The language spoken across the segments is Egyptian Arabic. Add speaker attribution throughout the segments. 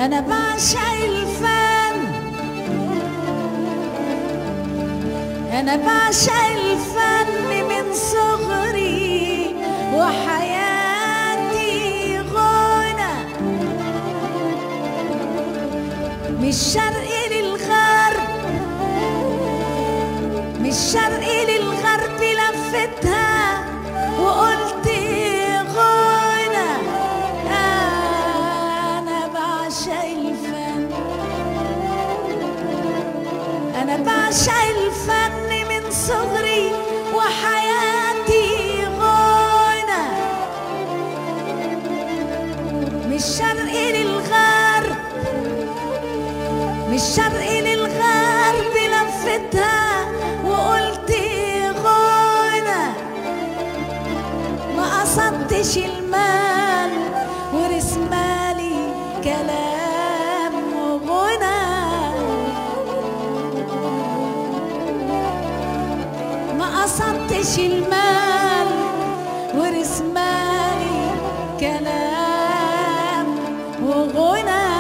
Speaker 1: أنا بعشق الفن أنا بعشق الفن من صغري وحياتي غنى من الشرق للغرب من الشرق للغرب لفتها وقلت غنى أنا بعشق الفن أنا بعشق الفن من صغري وحياتي غنى من الشرق للغرب من الشرق للغرب لفتها وقلت غنى ما قصدتش المال ورث مالي كلام وغنى ما قصدتش المال ورث مالي كلام وغنى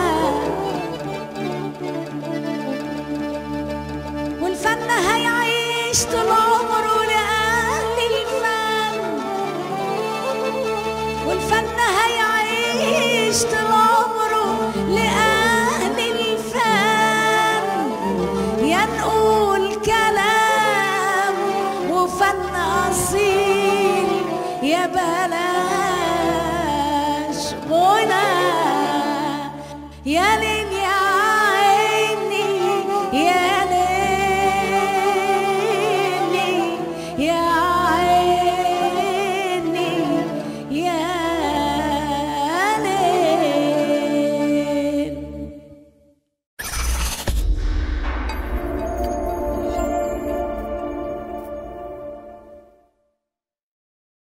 Speaker 1: والفن هيعيش طول عمره لأهل الفن والفن هيعيش طول عمره لأهل الفن يا نقول كلام وفن أصيل يا بلاش غنى يا ليل